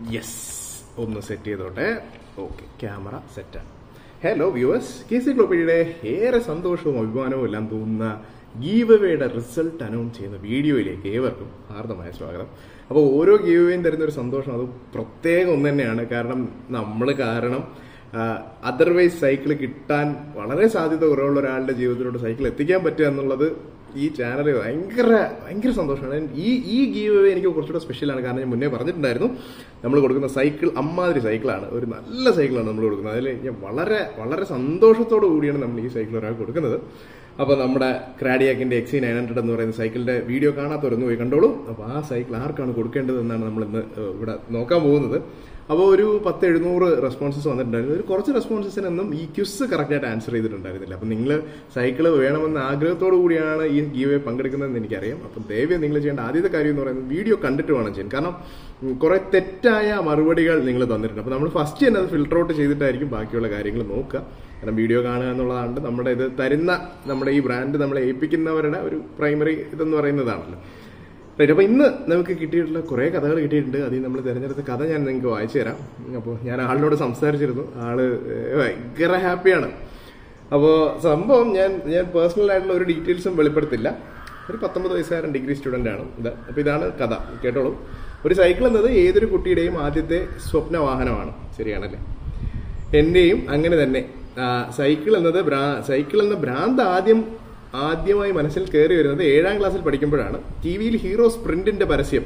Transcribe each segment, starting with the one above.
yes ഒന്ന് set ചെയ്തോട്ടെ okay camera സെറ്റാണ് ഹലോ വ്യൂവേഴ്സ് കെ സി ഗ്ലോപ്പിയുടെ ഏറെ സന്തോഷവും അഭിമാനവും എല്ലാം തോന്നുന്ന ഗീവവേയുടെ റിസൾട്ട് അനൗൺസ് ചെയ്യുന്ന വീഡിയോയിലേക്ക് ഏവർക്കും ഹാർദമായ സ്വാഗതം അപ്പോൾ ഓരോ ഗീവവേയും തരുന്ന ഒരു സന്തോഷം അത് പ്രത്യേകം ഒന്ന് തന്നെയാണ് കാരണം നമ്മൾ കാരണം അതർവൈസ് സൈക്കിൾ കിട്ടാൻ വളരെ സാധ്യത കുറവുള്ള ഒരാളുടെ ജീവിതത്തിലോട്ട് സൈക്കിൾ എത്തിക്കാൻ പറ്റുക എന്നുള്ളത് ഈ ചാനൽ ഭയങ്കര ഭയങ്കര സന്തോഷമാണ് ഈ ഈ ഗീവ് അവേ എനിക്ക് കുറച്ചുകൂടെ സ്പെഷ്യലാണ് കാരണം ഞാൻ മുന്നേ പറഞ്ഞിട്ടുണ്ടായിരുന്നു നമ്മൾ കൊടുക്കുന്ന സൈക്കിൾ അമ്മാതിരി സൈക്കിളാണ് ഒരു നല്ല സൈക്കിളാണ് നമ്മൾ കൊടുക്കുന്നത് അതിൽ ഞാൻ വളരെ വളരെ സന്തോഷത്തോടു കൂടിയാണ് നമ്മൾ ഈ സൈക്കിൾ ഒരാൾ കൊടുക്കുന്നത് അപ്പോൾ നമ്മുടെ ക്രാഡിയാക്കിന്റെ എക്സി നയൻ ഹൺഡ്രഡ് എന്ന് പറയുന്ന സൈക്കിളിന്റെ വീഡിയോ കാണാത്തവരൊന്ന് പോയി കണ്ടോളൂ അപ്പോൾ ആ സൈക്കിൾ ആർക്കാണ് കൊടുക്കേണ്ടത് എന്നാണ് നമ്മൾ ഇന്ന് ഇവിടെ നോക്കാൻ പോകുന്നത് അപ്പോൾ ഒരു പത്ത് എഴുന്നൂറ് റെസ്പോൺസസ് വന്നിട്ടുണ്ടായിരുന്നു ഒരു കുറച്ച് റെസ്പോൺസസിനൊന്നും ഈ ക്യുസ് കറക്റ്റായിട്ട് ആൻസർ ചെയ്തിട്ടുണ്ടായിരുന്നില്ല അപ്പം നിങ്ങൾ സൈക്കിൾ വേണമെന്ന ആഗ്രഹത്തോടു കൂടിയാണ് ഈ ഗീവേ പങ്കെടുക്കുന്നതെന്ന് എനിക്കറിയാം അപ്പം ദയവ് നിങ്ങൾ ചെയ്യേണ്ട ആദ്യത്തെ കാര്യം എന്ന് പറയുന്നത് വീഡിയോ കണ്ടിട്ട് വേണം ചെയ്യാൻ കാരണം കുറെ തെറ്റായ മറുപടികൾ നിങ്ങൾ തന്നിട്ടുണ്ട് അപ്പം നമ്മൾ ഫസ്റ്റ് തന്നെ അത് ഫിൽട്ടർ ഔട്ട് ചെയ്തിട്ടായിരിക്കും ബാക്കിയുള്ള കാര്യങ്ങൾ നോക്കുക കാരണം വീഡിയോ കാണുക എന്നുള്ളതാണ് നമ്മുടെ ഇത് തരുന്ന നമ്മുടെ ഈ ബ്രാൻഡ് നമ്മളെ ഏൽപ്പിക്കുന്നവരുടെ ഒരു പ്രൈമറി ഇതെന്ന് പറയുന്നതാണല്ലോ റൈറ്റ് അപ്പോൾ ഇന്ന് നമുക്ക് കിട്ടിയിട്ടുള്ള കുറേ കഥകൾ കിട്ടിയിട്ടുണ്ട് അതിൽ നമ്മൾ തിരഞ്ഞെടുത്ത കഥ ഞാൻ നിങ്ങൾക്ക് വായിച്ചു തരാം അപ്പോൾ ഞാൻ ആളിനോട് സംസാരിച്ചിരുന്നു ആള് ഭയങ്കര ഹാപ്പിയാണ് അപ്പോൾ സംഭവം ഞാൻ ഞാൻ പേഴ്സണൽ ആയിട്ടുള്ള ഒരു ഡീറ്റെയിൽസും വെളിപ്പെടുത്തില്ല ഒരു പത്തൊമ്പത് വയസ്സുകാരൻ ഡിഗ്രി സ്റ്റുഡൻ്റ് ആണ് ഇത് അപ്പോൾ ഇതാണ് കഥ കേട്ടോളൂ ഒരു സൈക്കിൾ എന്നത് ഏതൊരു കുട്ടിയുടെയും ആദ്യത്തെ സ്വപ്ന വാഹനമാണ് ശരിയാണല്ലേ എൻ്റെയും അങ്ങനെ തന്നെ സൈക്കിൾ എന്നത് സൈക്കിൾ എന്ന ഭ്രാന്ത് ആദ്യം ആദ്യമായി മനസ്സിൽ കയറി വരുന്നത് ഏഴാം ക്ലാസ്സിൽ പഠിക്കുമ്പോഴാണ് ടി വിയിൽ ഹീറോ സ്പ്രിന്റിന്റെ പരസ്യം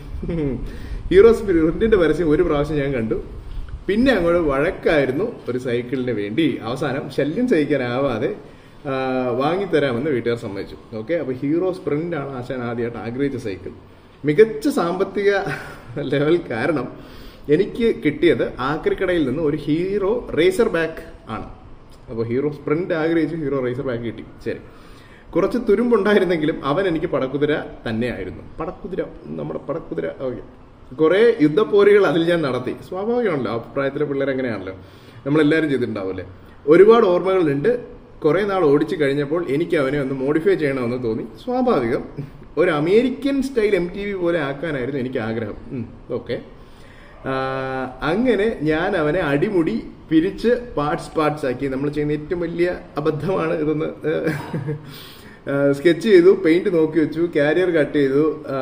ഹീറോ സ്പ്രിന്റിന്റെ പരസ്യം ഒരു പ്രാവശ്യം ഞാൻ കണ്ടു പിന്നെ അങ്ങോട്ട് വഴക്കായിരുന്നു ഒരു സൈക്കിളിന് വേണ്ടി അവസാനം ശല്യം സഹിക്കാനാവാതെ വാങ്ങിത്തരാമെന്ന് വീട്ടുകാർ സമ്മതിച്ചു ഓക്കെ അപ്പൊ ഹീറോ സ്പ്രിന്റ് ആണ് ആശാൻ ആദ്യമായിട്ട് ആഗ്രഹിച്ച സൈക്കിൾ മികച്ച സാമ്പത്തിക ലെവൽ കാരണം എനിക്ക് കിട്ടിയത് ആക്രിക്കടയിൽ നിന്ന് ഒരു ഹീറോ റേസർ ബാക്ക് ആണ് അപ്പോൾ ഹീറോ സ്പ്രിന്റ് ആഗ്രഹിച്ചു ഹീറോ റേസർ ബാക്ക് കിട്ടി ശരി കുറച്ച് തുരുമ്പുണ്ടായിരുന്നെങ്കിലും അവൻ എനിക്ക് പടക്കുതിര തന്നെയായിരുന്നു പടക്കുതിര നമ്മുടെ പടക്കുതിര ഓക്കെ കുറെ യുദ്ധപ്പോരുകൾ അതിൽ ഞാൻ നടത്തി സ്വാഭാവികമാണല്ലോ അഭിപ്രായത്തിലെ പിള്ളേർ എങ്ങനെയാണല്ലോ നമ്മളെല്ലാവരും ചെയ്തിട്ടുണ്ടാവില്ലേ ഒരുപാട് ഓർമ്മകളുണ്ട് കുറെ നാൾ ഓടിച്ചു കഴിഞ്ഞപ്പോൾ എനിക്ക് അവനെ ഒന്ന് മോഡിഫൈ ചെയ്യണമെന്ന് തോന്നി സ്വാഭാവികം ഒരു American style M T V പോലെ ആക്കാനായിരുന്നു എനിക്ക് ആഗ്രഹം ഓക്കെ അങ്ങനെ ഞാൻ അവനെ അടിമുടി പിരിച്ച് പാർട്സ് പാർട്സ് ആക്കി നമ്മൾ ചെയ്യുന്ന ഏറ്റവും വലിയ അബദ്ധമാണ് ഇതെന്ന് സ്കെച്ച് ചെയ്തു പെയിന്റ് നോക്കി വെച്ചു കാരിയർ കട്ട് ചെയ്തു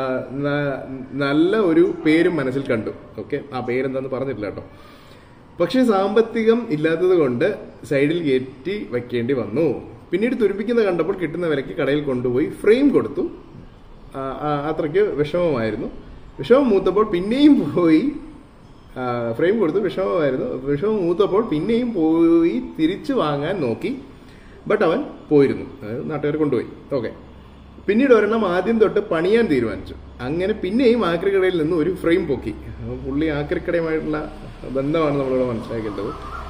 നല്ല ഒരു പേരും മനസ്സിൽ കണ്ടു ഓക്കെ ആ പേരെന്താന്ന് പറഞ്ഞിട്ടില്ല കേട്ടോ പക്ഷെ സാമ്പത്തികം ഇല്ലാത്തത് കൊണ്ട് സൈഡിൽ കയറ്റി വെക്കേണ്ടി വന്നു പിന്നീട് തുരുപ്പിക്കുന്ന കണ്ടപ്പോൾ കിട്ടുന്ന വിലയ്ക്ക് കടയിൽ കൊണ്ടുപോയി ഫ്രെയിം കൊടുത്തു അത്രയ്ക്ക് വിഷമമായിരുന്നു വിഷമം മൂത്തപ്പോൾ പിന്നെയും പോയി ഫ്രെയിം കൊടുത്തു വിഷമമായിരുന്നു വിഷമം മൂത്തപ്പോൾ പിന്നെയും പോയി തിരിച്ചു വാങ്ങാൻ നോക്കി ബട്ട് അവൻ പോയിരുന്നു നാട്ടുകാർ കൊണ്ടുപോയി ഓക്കെ പിന്നീട് ഒരെണ്ണം ആദ്യം തൊട്ട് പണിയാൻ തീരുമാനിച്ചു അങ്ങനെ പിന്നെയും ആക്രിക്കടയിൽ നിന്ന് ഒരു ഫ്രെയിം പൊക്കി പുള്ളി ആക്രിക്കടയുമായിട്ടുള്ള ബന്ധമാണ് നമ്മളിവിടെ മനസ്സിലാക്കേണ്ടത്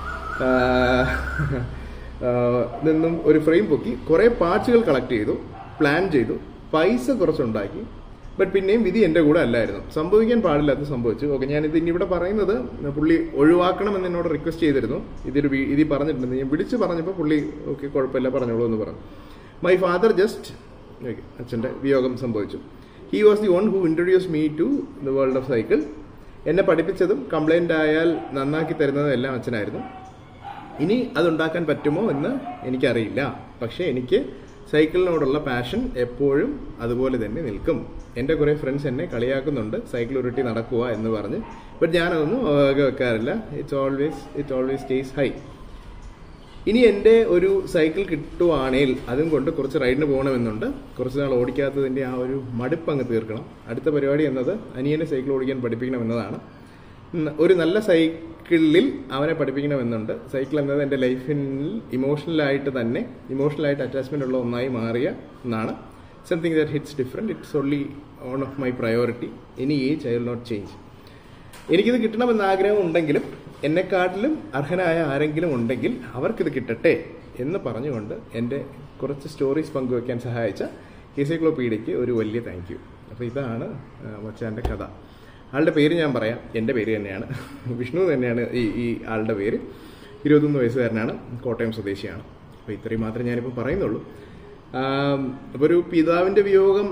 നിന്നും ഒരു ഫ്രെയിം പൊക്കി കുറേ പാർട്സുകൾ കളക്ട് ചെയ്തു പ്ലാൻ ചെയ്തു പൈസ കുറച്ചുണ്ടാക്കി ബട്ട് പിന്നെയും വിധി എൻ്റെ കൂടെ അല്ലായിരുന്നു സംഭവിക്കാൻ പാടില്ലാത്ത സംഭവിച്ചു ഓക്കെ ഞാൻ ഇത് ഇവിടെ പറയുന്നത് പുള്ളി ഒഴിവാക്കണമെന്ന് എന്നോട് റിക്വസ്റ്റ് ചെയ്തിരുന്നു ഇതൊരു ഇതിൽ പറഞ്ഞിട്ടുണ്ട് ഞാൻ വിളിച്ച് പറഞ്ഞപ്പോൾ പുള്ളി ഓക്കെ കുഴപ്പമില്ല പറഞ്ഞോളൂ എന്ന് പറഞ്ഞു മൈ ഫാദർ ജസ്റ്റ് ഓക്കെ അച്ഛൻ്റെ വിയോഗം സംഭവിച്ചു he was the one who introduce me to the world of cycle എന്നെ പഠിപ്പിച്ചതും കംപ്ലൈൻ്റ് ആയാൽ നന്നാക്കി തരുന്നതും എല്ലാം അച്ഛനായിരുന്നു ഇനി അതുണ്ടാക്കാൻ പറ്റുമോ എന്ന് എനിക്കറിയില്ല പക്ഷേ എനിക്ക് സൈക്കിളിനോടുള്ള പാഷൻ എപ്പോഴും അതുപോലെ തന്നെ നിൽക്കും എൻ്റെ കുറേ ഫ്രണ്ട്സ് എന്നെ കളിയാക്കുന്നുണ്ട് സൈക്കിൾ ഉരുട്ടി നടക്കുക എന്ന് പറഞ്ഞ് ബട്ട് ഞാനതൊന്നും വെക്കാറില്ല it's always it always stays high ഇനി എൻ്റെ ഒരു സൈക്കിൾ കിട്ടുവാണെങ്കിൽ അതും കൊണ്ട് കുറച്ച് റൈഡിന് പോകണമെന്നുണ്ട് കുറച്ച് നാൾ ഓടിക്കാത്തതിൻ്റെ ആ ഒരു മടുപ്പ് അങ്ങ് തീർക്കണം അടുത്ത പരിപാടി എന്നത് അനിയനെ സൈക്കിൾ ഓടിക്കാൻ പഠിപ്പിക്കണം എന്നതാണ് ഒരു നല്ല സൈക്കിളിൽ അവനെ പഠിപ്പിക്കണമെന്നുണ്ട് സൈക്കിൾ എന്നത് എൻ്റെ ലൈഫിൽ ഇമോഷണലായിട്ട് തന്നെ ഇമോഷണലായിട്ട് അറ്റാച്ച്മെൻ്റ് ഉള്ള ഒന്നായി മാറിയ എന്നാണ് something that hits different it's only on of my priority any age I will not change എനിക്കിത് കിട്ടണമെന്ന് ആഗ്രഹം ഉണ്ടെങ്കിലും എന്നെക്കാട്ടിലും അർഹനായ ആരെങ്കിലും ഉണ്ടെങ്കിൽ അവർക്കിത് കിട്ടട്ടെ എന്ന് പറഞ്ഞുകൊണ്ട് എൻ്റെ കുറച്ച് സ്റ്റോറീസ് പങ്കുവയ്ക്കാൻ സഹായിച്ച എൻസൈക്ലോപീഡിയയ്ക്ക് ഒരു വലിയ താങ്ക് യു അപ്പോൾ ഇതാണ് മച്ചാൻ്റെ കഥ ആളുടെ പേര് ഞാൻ പറയാം എൻ്റെ പേര് തന്നെയാണ് വിഷ്ണു തന്നെയാണ് ഈ ഈ ആളുടെ പേര് ഇരുപത്തൊന്ന് വയസ്സുകാരനാണ് കോട്ടയം സ്വദേശിയാണ് അപ്പോൾ ഇത്രയും മാത്രമേ ഞാനിപ്പോൾ പറയുന്നുള്ളൂ അപ്പോൾ ഒരു പിതാവിൻ്റെ വിയോഗം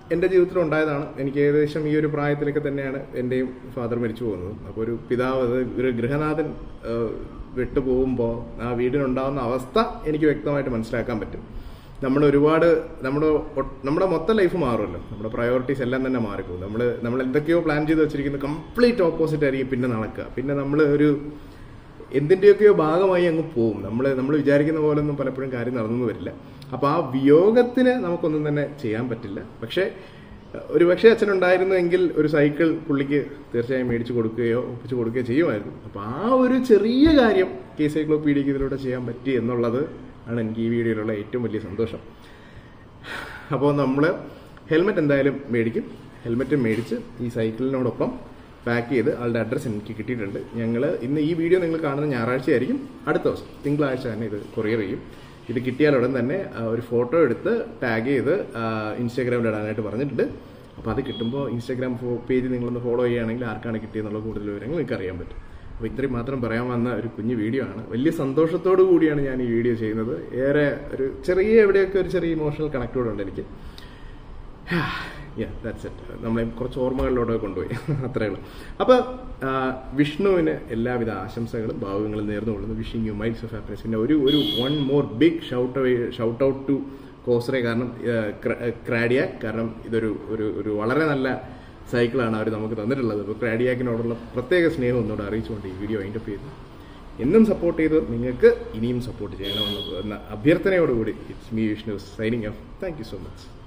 എൻ്റെ ജീവിതത്തിൽ ഉണ്ടായതാണ് എനിക്ക് ഏകദേശം ഈ ഒരു പ്രായത്തിലൊക്കെ തന്നെയാണ് എൻ്റെയും ഫാദർ മരിച്ചു പോകുന്നത് അപ്പോൾ ഒരു പിതാവ് അത് ഒരു ഗൃഹനാഥൻ ആ, വിട്ടുപോകുമ്പോൾ ആ വീടിനുണ്ടാകുന്ന അവസ്ഥ എനിക്ക് വ്യക്തമായിട്ട് മനസ്സിലാക്കാൻ പറ്റും നമ്മൾ ഒരുപാട് നമ്മുടെ ഒ- നമ്മുടെ മൊത്തം ലൈഫ് മാറുമല്ലോ നമ്മുടെ പ്രയോറിറ്റീസ് എല്ലാം തന്നെ മാറിപ്പോകും നമ്മൾ നമ്മൾ എന്തൊക്കെയോ പ്ലാൻ ചെയ്ത് വെച്ചിരിക്കുന്നത് കംപ്ലീറ്റ് ഓപ്പോസിറ്റ് ആയിരിക്കും പിന്നെ നടക്കുക പിന്നെ നമ്മൾ ഒരു എന്തിൻ്റെയൊക്കെയോ ഭാഗമായി അങ്ങ് പോവും നമ്മൾ നമ്മൾ വിചാരിക്കുന്ന പോലെ ഒന്നും പലപ്പോഴും കാര്യം നടന്നു വരില്ല അപ്പോൾ ആ വിയോഗത്തിന് നമുക്കൊന്നും തന്നെ ചെയ്യാൻ പറ്റില്ല പക്ഷേ ഒരു പക്ഷേ അച്ഛനുണ്ടായിരുന്നെങ്കിൽ ഒരു സൈക്കിൾ പുള്ളിക്ക് തീർച്ചയായും മേടിച്ചു കൊടുക്കുകയോ ഒപ്പിച്ചു കൊടുക്കുകയോ ചെയ്യുമായിരുന്നു അപ്പോൾ ആ ഒരു ചെറിയ കാര്യം കെ സൈക്ലോപീഡിയക്ക് ഇതിലൂടെ ചെയ്യാൻ പറ്റി എന്നുള്ളത് ആണ് എനിക്ക് ഈ വീഡിയോയിലുള്ള ഏറ്റവും വലിയ സന്തോഷം അപ്പോൾ നമ്മൾ ഹെൽമെറ്റ് എന്തായാലും മേടിക്കും ഹെൽമെറ്റ് മേടിച്ച് ഈ സൈക്കിളിനോടൊപ്പം പാക്ക് ചെയ്ത് ആളുടെ അഡ്രസ്സ് എനിക്ക് കിട്ടിയിട്ടുണ്ട് ഞങ്ങൾ ഇന്ന് ഈ വീഡിയോ നിങ്ങൾ കാണുന്ന ഞായറാഴ്ച ആയിരിക്കും അടുത്ത ദിവസം തിങ്കളാഴ്ച തന്നെ ഇത് കൊറിയർ ചെയ്യും ഇത് കിട്ടിയാൽ ഉടൻ തന്നെ ആ, ഒരു ഫോട്ടോ എടുത്ത് ടാഗ് ചെയ്ത് ആ, ഇൻസ്റ്റാഗ്രാമിൽ ഇടാനായിട്ട് പറഞ്ഞിട്ടുണ്ട് അപ്പോൾ അത് കിട്ടുമ്പോൾ ഇൻസ്റ്റാഗ്രാം പേജ് നിങ്ങളൊന്ന് ഫോളോ ചെയ്യുകയാണെങ്കിൽ ആർക്കാണ് കിട്ടിയെന്നുള്ള കൂടുതൽ വിവരങ്ങൾ നിങ്ങൾക്ക് അറിയാൻ പറ്റും അപ്പോൾ ഇത്രയും മാത്രം പറയാൻ വന്ന ഒരു കുഞ്ഞു വീഡിയോ ആണ് വലിയ സന്തോഷത്തോടു കൂടിയാണ് ഞാൻ ഈ വീഡിയോ ചെയ്യുന്നത് ഏറെ ഒരു ചെറിയ എവിടെയൊക്കെ ഒരു ചെറിയ ഇമോഷണൽ കണക്റ്റോടെ ഉണ്ട് എനിക്ക് ദാറ്റ്സ് ഇറ്റ് നമ്മളെ കുറച്ച് ഓർമ്മകളിലൂടെ കൊണ്ടുപോയി അത്രേ ഉള്ളൂ അപ്പോൾ വിഷ്ണുവിന് എല്ലാവിധ ആശംസകളും ഭാവങ്ങളും നേർന്നുകൊള്ളുന്നു wishing you miles of happiness പിന്നെ ഒരു ഒരു one more big shout shout out to കോസ്റെ കാരണം ക്രാഡിയ കാരണം ഇതൊരു ഒരു ഒരു വളരെ നല്ല സൈക്കിളാണ് അവർ നമുക്ക് തന്നിട്ടുള്ളത് അപ്പോൾ ക്രാഡിയാക്കിനോടുള്ള പ്രത്യേക സ്നേഹം ഒന്നുകൂടെ അറിയിച്ചുകൊണ്ട് ഈ വീഡിയോ അതിൻ്റെ ചെയ്തു എന്നും സപ്പോർട്ട് ചെയ്ത് നിങ്ങൾക്ക് ഇനിയും സപ്പോർട്ട് ചെയ്യണമെന്ന് എന്ന അഭ്യർത്ഥനയോടുകൂടി it's me Vishnu signing off thank you so much